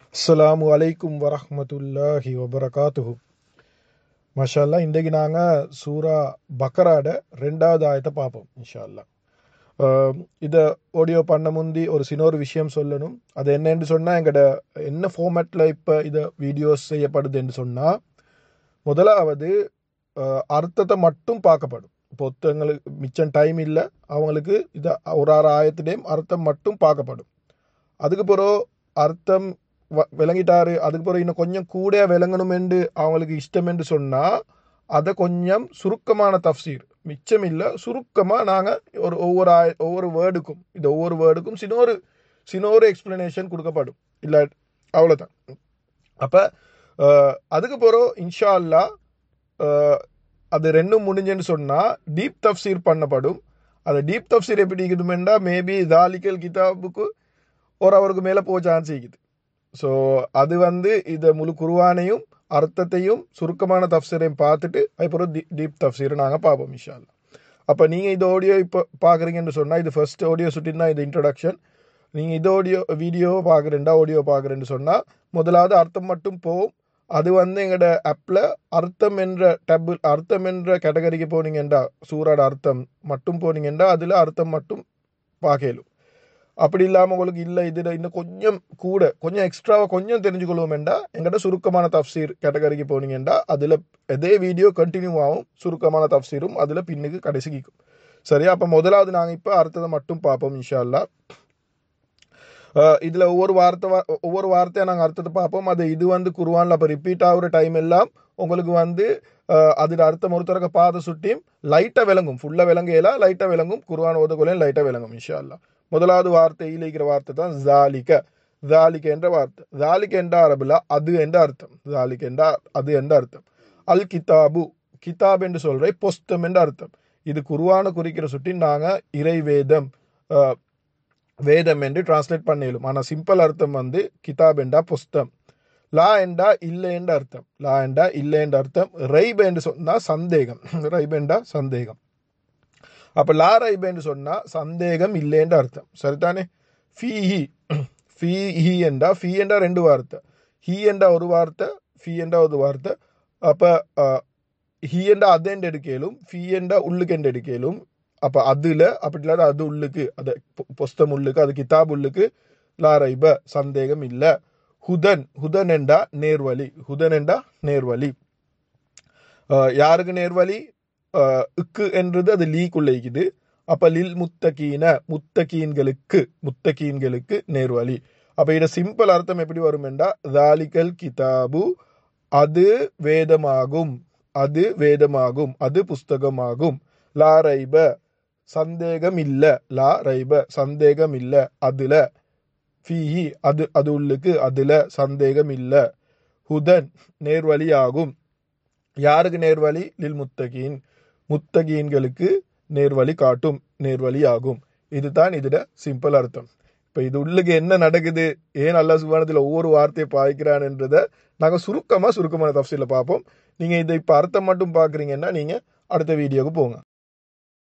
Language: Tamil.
அஸ்ஸலாமு அலைக்கும் வரஹ்மத்துல்லாஹி வபரகாத்துஹு மாஷா அல்லாஹ் இன்றைக்கு நாங்கள் சூரா பக்கராட ரெண்டாவது ஆயத்தை பார்ப்போம் இன்ஷா அல்லாஹ் ஆஹ் இதை ஆடியோ பண்ண முந்தி ஒரு சின்ன ஒரு விஷயம் சொல்லணும் அது என்னன்னு சொன்னால் எங்கட என்ன ஃபார்மேட்டில் இப்போ இதை வீடியோஸ் செய்யப்படுதுன்னு சொன்னால் முதலாவது ஆஹ் அர்த்தத்தை மட்டும் பார்க்கப்படும் இப்போ ஒருத்தவங்களுக்கு மிச்சம் டைம் இல்லை அவங்களுக்கு இதை ஒரு ஆறு ஆயத்திலையும் அர்த்தம் மட்டும் பார்க்கப்படும் அதுக்கு பிறகு அர்த்தம் வ- விளங்கிட்டாரு அதுக்கு பிறகு இன்னும் கொஞ்சம் கூட விளங்கணும் என்று அவங்களுக்கு இஷ்டம் என்று சொன்னால் அதை கொஞ்சம் சுருக்கமான தஃப்சீர் மிச்சம் இல்லை சுருக்கமாக நாங்கள் ஒரு ஒவ்வொரு ஆய ஒவ்வொரு வேர்டுக்கும் இந்த ஒவ்வொரு வேர்டுக்கும் சின்னொரு சின்னொரு எக்ஸ்பிளனேஷன் கொடுக்கப்படும் இல்லை அவ்வளோதான் அப்போ அதுக்கு பிறகு இன்ஷா அல்லா அஹ், அது ரெண்டும் முடிஞ்சுன்னு சொன்னால் டீப் தஃப்சீர் பண்ணப்படும் அது டீப் தஃப்சீர் எப்படி இருக்குதுமெண்டா மேபி தாலிக்கல் கிதாபுக்கு ஒரு அவருக்கு மேலே போக சான்ஸ் இருக்குது ஸோ அது வந்து இதை முழு குருவானையும் அர்த்தத்தையும் சுருக்கமான தஃப்சீரையும் பார்த்துட்டு அதுக்கப்புறம் டி டீப் தஃப்சீரை நாங்கள் பார்ப்போம் இன்ஷா அல்லாஹ் அப்போ நீங்கள் இந்த ஆடியோ இப்போ பார்க்குறீங்கன்னு சொன்னால் இது ஃபர்ஸ்ட் ஆடியோ சுட்டினா இது இன்ட்ரடக்ஷன் நீங்கள் இது ஆடியோ வீடியோ பார்க்குறேன்டா ஆடியோ பார்க்குறேன்னு சொன்னால் முதலாவது அர்த்தம் மட்டும் போகும் அது வந்து எங்களோட ஆப்பில் அர்த்தம் என்ற டேபிள் அர்த்தம் என்ற கேட்டகரிக்கு போனீங்கன்றா சூறாட அர்த்தம் மட்டும் போனீங்கன்றா அதில் அர்த்தம் மட்டும் பார்க்கலும் அப்படி இல்லாமல் உங்களுக்கு இல்லை இதில் இன்னும் கொஞ்சம் கூட கொஞ்சம் எக்ஸ்ட்ராவாக கொஞ்சம் தெரிஞ்சுக்கொள்வோம்டா எங்கிட்ட சுருக்கமான தஃப்சீர் கேட்டகரிக்கு போனீங்கண்டா அதில் அதே வீடியோ கண்டினியூ ஆகும் சுருக்கமான தஃப்சீரும் அதில் பின்னுக்கு கடைசிக்கும் சரியா அப்போ முதலாவது நாங்கள் இப்போ அர்த்தத்தை மட்டும் பார்ப்போம் இன்ஷா அல்லாஹ் இதில் ஒவ்வொரு வார்த்தை வா- ஒவ்வொரு வார்த்தையை நாங்கள் அர்த்தத்தை பார்ப்போம் அது இது வந்து குருவானில் அப்போ ரிப்பீட் ஆகுற டைம் எல்லாம் உங்களுக்கு வந்து அஹ், அதில் அர்த்தம் ஒருத்தரக்க பாத சுட்டியும் லைட்டாக விளங்கும் ஃபுல்லாக விளங்கையில லைட்டாக விளங்கும் குருவான் ஓதக்குள்ளையும் லைட்டாக விளங்கும் இன்ஷா அல்லாஹ் முதலாவது வார்த்தை இருக்கிற வார்த்தை தான் ஜாலிக ஜாலிக என்ற வார்த்தை ஜாலிக என்ற அரபுல அது என்ற அர்த்தம் ஜாலிக என்ற அது என்ற அர்த்தம் அல் கிதாபு கிதாப் என்று சொல்ற புஸ்தம் என்ற அர்த்தம் இது குருவான குறிக்கிற சுட்டி நாங்கள் இறைவேதம் அஹ், வேதம் என்று டிரான்ஸ்லேட் பண்ணிடும் ஆனால் சிம்பிள் அர்த்தம் வந்து கிதாப் என்றா புஸ்தம் லா என்றா இல்லை என்ற அர்த்தம் லா என்றா இல்லை என்ற அர்த்தம் ரைப் என்று சொன்னா சந்தேகம் ரைப் என்றா சந்தேகம் அப்ப லா ரைப் என்று சொன்னா சந்தேகம் இல்லை என்ற அர்த்தம் சரிதானே ஃபீஹி ஃபீஹி என்றா ஃபீ என்றா ரெண்டு வார்த்தை ஹீ என்றா ஒரு வார்த்தை ஃபீ என்றா ஒரு வார்த்தை அப்ப அஹ், ஹீ என்றா அதெண்டு எடுக்கலும் ஃபீ என்றா உள்ளுக்கு என்று எடுக்கலும் அப்ப அதுல அப்படி இல்லாத அது உள்ளுக்கு அது பொ- புஸ்தம் உள்ளுக்கு அது கிதாப் உள்ளுக்கு லா ரைப சந்தேகம் இல்ல ஹுதன் ஹுதன் என்றா நேர்வழி ஹுதன் என்றா நேர்வழி அஹ், யாருக்கு நேர்வழி அஹ், இக்கு என்றது அது லீக்குள்ள இருக்குது அப்ப லில் முத்தகீன முத்தகீன்களுக்கு முத்தகீன்களுக்கு நேர்வழி அப்ப இட சிம்பிள் அர்த்தம் எப்படி வரும் என்றா தாலிகல் கிதாபு அது வேதமாகும் அது வேதமாகும் அது புஸ்தகமாகும் லா ரைப சந்தேகம் இல்ல லா ரைப சந்தேகம் இல்ல அதுல ஃபீஹி அது அது உள்ளுக்கு அதுல சந்தேகம் இல்ல ஹுதன் நேர்வழியாகும் யாருக்கு நேர்வழி லில் முத்தகீன் முத்தகீன்களுக்கு நேர்வழி காட்டும் நேர்வழி ஆகும் இதுதான் இதுட சிம்பிள் அர்த்தம் இப்ப இது உள்ளுக்கு என்ன நடக்குது ஏன் அல்லாஹ் சுபானத்தில் ஒவ்வொரு வார்த்தையை பாய்க்கிறான்ன்றதை நாங்கள் சுருக்கமாக சுருக்கமான தப்சீல பார்ப்போம் நீங்கள் இதை இப்போ அர்த்தம் மட்டும் பார்க்குறீங்கன்னா நீங்கள் அடுத்த வீடியோக்கு போங்க